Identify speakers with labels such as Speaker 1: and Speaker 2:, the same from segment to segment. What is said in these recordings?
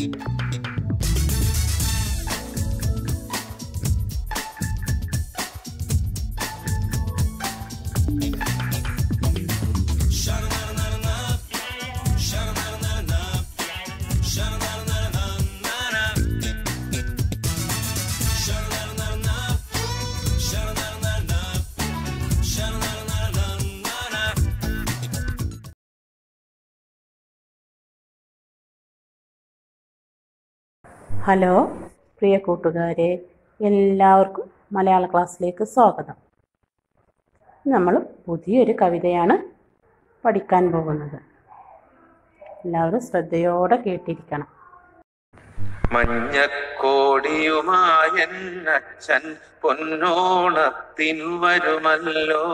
Speaker 1: hello പ്രിയ കൂട്ടുകാരെ എല്ലാവർക്കും മലയാള ക്ലാസ്സിലേക്ക് സ്വാഗതം നമ്മൾ പുതിയൊരു കവിതയാണ് പഠിക്കാൻ പോകുന്നത് എല്ലാവരും ശ്രദ്ധയോടെ കേട്ടിരിക്കണം
Speaker 2: മഞ്ഞക്കോടിയുമായന്നച്ഛൻ പൊന്നോണത്തിനു വരുമല്ലോ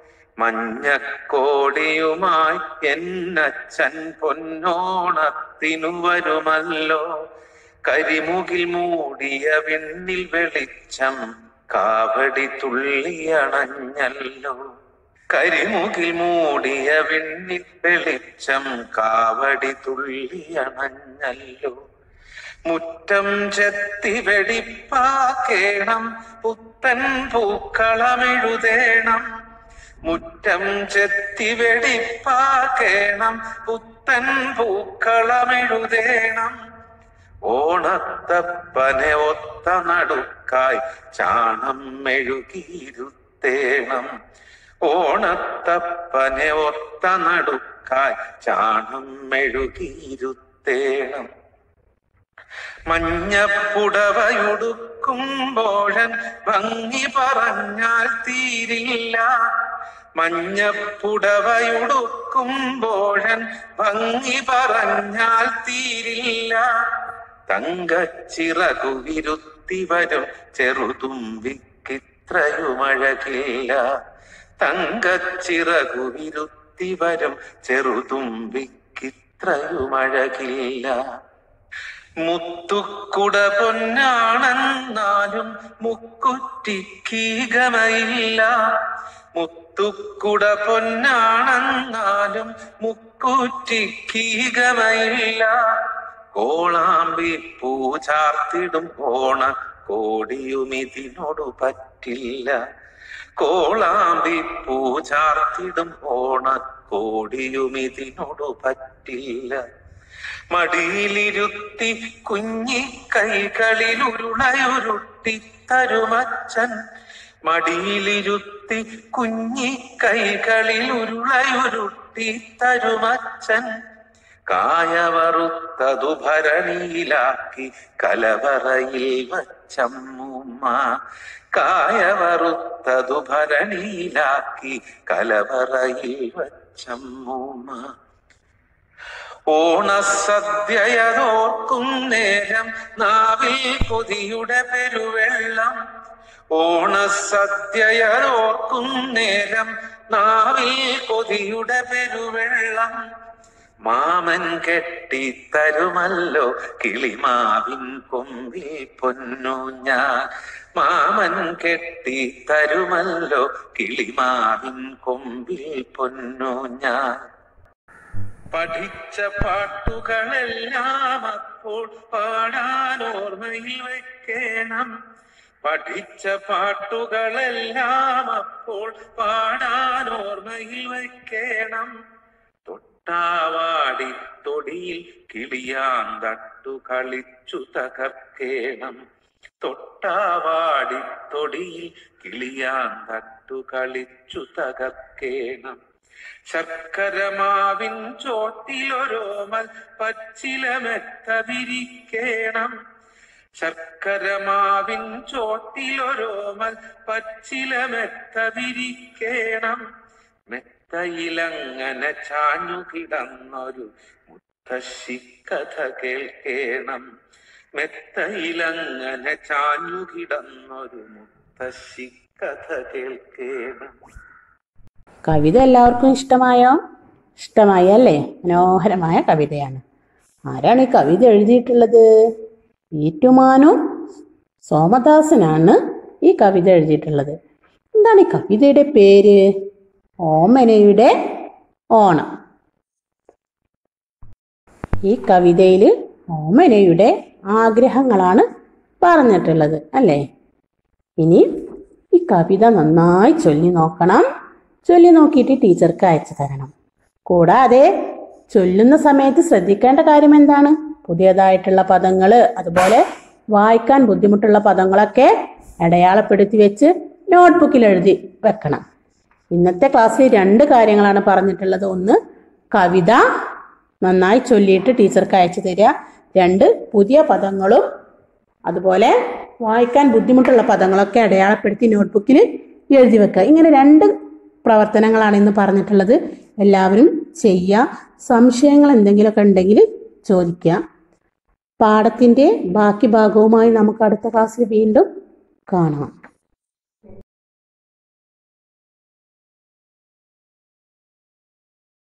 Speaker 2: മഞ്ഞക്കോടിയുമായി എന്നച്ഛൻ പൊന്നോണത്തിനു വരുമല്ലോ കരിമുകിൽ മൂടിയ വെണ്ണിൽ വെളിച്ചം കാവടി തുള്ളിയണഞ്ഞല്ലോ കരിമുകിൽ മൂടിയ വെണ്ണിൽ വെളിച്ചം കാവടി തുള്ളിയണഞ്ഞല്ലോ മുറ്റം ചെത്തി വെടിപ്പാക്കേണം പുത്തൻ പൂക്കളമെഴുതേണം മുറ്റം ചെത്തി വെടിപ്പാക്കേണം പുത്തൻ പൂക്കളമെഴുതേണം ഓണത്തപ്പനെ ഒത്ത നടുക്കായി ചാണം മെഴുകിയിരുത്തേണം ഓണത്തപ്പനെ ഒത്ത നടുക്കായി ചാണം മെഴുകിയിരുത്തേണം മഞ്ഞപ്പുടവയുടുക്കുമ്പോഴൻ ഭംഗി പറഞ്ഞാൽ തീരില്ല മഞ്ഞപ്പുടവയുടുക്കുമ്പോഴൻ ഭംഗി പറഞ്ഞാൽ തീരില്ല തങ്കച്ചിറകു വിരുത്തി വരും ചെറുതുമ്പിക്കിത്രയുമഴകില്ല തങ്കച്ചിറകു വിരുത്തി വരും ചെറുതുമ്പിക്കിത്രയുമഴകില്ല മുത്തുക്കുട പൊന്നാണെന്നാലും മുക്കുറ്റിക്ക് ഗമയില്ല മുത്തുക്കുട പൊന്നാണെന്നാലും മുക്കുറ്റിക്ക് ഗമയില്ല കോളാമ്പി പൂചാർത്തിടും ഓണ കോടിയുമിതിനോടു പറ്റില്ല കോളാമ്പി പൂചാർത്തിടും ഓണ കോടിയുമിതിനോടു പറ്റില്ല മടിയിലിരുത്തി കുഞ്ഞി കൈകളിൽ ഉരുളയുരുട്ടി തരുമച്ചൻ മടിയിലിരുത്തി കുഞ്ഞി കൈകളിൽ ഉരുളയുരുട്ടി തരുമച്ചൻ കായവറുത്തതു ഭരണിയിലാക്കി കലവറയിൽ വച്ചമ്മൂമ്മ കായവറുത്തതു ഭരണിയിലാക്കി കലവറയിൽ വച്ചമ്മൂമ്മ ഓണസദ്യയതോർക്കും നേരം നാവിൽ കൊതിയുടെ പെരുവെള്ളം ഓണസദ്യയതോർക്കും നേരം നാവിൽ കൊതിയുടെ പെരുവെള്ളം മാമൻ കെട്ടി തരുമല്ലോ കിളിമാവിൻ കൊമ്പിൽ പൊന്നു ഞാൻ മാമൻ കെട്ടി തരുമല്ലോ കിളിമാവിൻ കൊമ്പിൽ പൊന്നു ഞാൻ പഠിച്ച പാട്ടുകളെല്ലാം അപ്പോൾ പാടാൻ ഓർമ്മയിൽ വെക്കണം പഠിച്ച പാട്ടുകളെല്ലാം അപ്പോൾ പാടാൻ ഓർമ്മയിൽ വെക്കണം തൊട്ടാവാടി തൊടിയിൽ കിളിയാൻ തട്ടു കളിച്ചു തകർക്കേണം തൊട്ടാവാടി തൊടിയിൽ കിളിയാൻ തട്ടു കളിച്ചു തകർക്കേണം ശർക്കരമാവിൻ ചോട്ടിലൊരോമൽ പച്ചിലമെത്ത വിരിക്കേണം ശർക്കരമാവിൻ ചോട്ടിലൊരോമൽ പച്ചിലമെത്ത വിരിക്കേണം മെത്തയിലങ്ങനെ ചാഞ്ഞു കിടന്നൊരു മുത്തശ്ശി കഥ കേൾക്കേണം മെത്തയിലങ്ങനെ ചാഞ്ഞു കിടന്നൊരു മുത്തശ്ശി കഥ കേൾക്കേണം
Speaker 1: കവിത എല്ലാവർക്കും ഇഷ്ടമായോ ഇഷ്ടമായി അല്ലേ മനോഹരമായ കവിതയാണ് ആരാണ് ഈ കവിത എഴുതിയിട്ടുള്ളത് ഈറ്റുമാനു സോമദാസനാണ് ഈ കവിത എഴുതിയിട്ടുള്ളത് എന്താണ് ഈ കവിതയുടെ പേര് ഓമനയുടെ ഓണം ഈ കവിതയിൽ ഓമനയുടെ ആഗ്രഹങ്ങളാണ് പറഞ്ഞിട്ടുള്ളത് അല്ലേ ഇനി ഈ കവിത നന്നായി ചൊല്ലി നോക്കണം ചൊല്ലി നോക്കിയിട്ട് ടീച്ചർക്ക് അയച്ചു തരണം കൂടാതെ ചൊല്ലുന്ന സമയത്ത് ശ്രദ്ധിക്കേണ്ട കാര്യം എന്താണ് പുതിയതായിട്ടുള്ള പദങ്ങൾ അതുപോലെ വായിക്കാൻ ബുദ്ധിമുട്ടുള്ള പദങ്ങളൊക്കെ അടയാളപ്പെടുത്തി വെച്ച് നോട്ട്ബുക്കിൽ എഴുതി വെക്കണം ഇന്നത്തെ ക്ലാസ്സിൽ രണ്ട് കാര്യങ്ങളാണ് പറഞ്ഞിട്ടുള്ളത് ഒന്ന് കവിത നന്നായി ചൊല്ലിയിട്ട് ടീച്ചർക്ക് അയച്ചു തരിക രണ്ട് പുതിയ പദങ്ങളും അതുപോലെ വായിക്കാൻ ബുദ്ധിമുട്ടുള്ള പദങ്ങളൊക്കെ അടയാളപ്പെടുത്തി നോട്ട്ബുക്കിൽ എഴുതി വെക്കുക ഇങ്ങനെ രണ്ട് പ്രവർത്തനങ്ങളാണ് ഇന്ന് പറഞ്ഞിട്ടുള്ളത് എല്ലാവരും ചെയ്യുക സംശയങ്ങൾ എന്തെങ്കിലുമൊക്കെ ഉണ്ടെങ്കിൽ ചോദിക്കുക പാഠത്തിൻ്റെ ബാക്കി ഭാഗവുമായി നമുക്ക് അടുത്ത ക്ലാസ്സിൽ വീണ്ടും കാണാം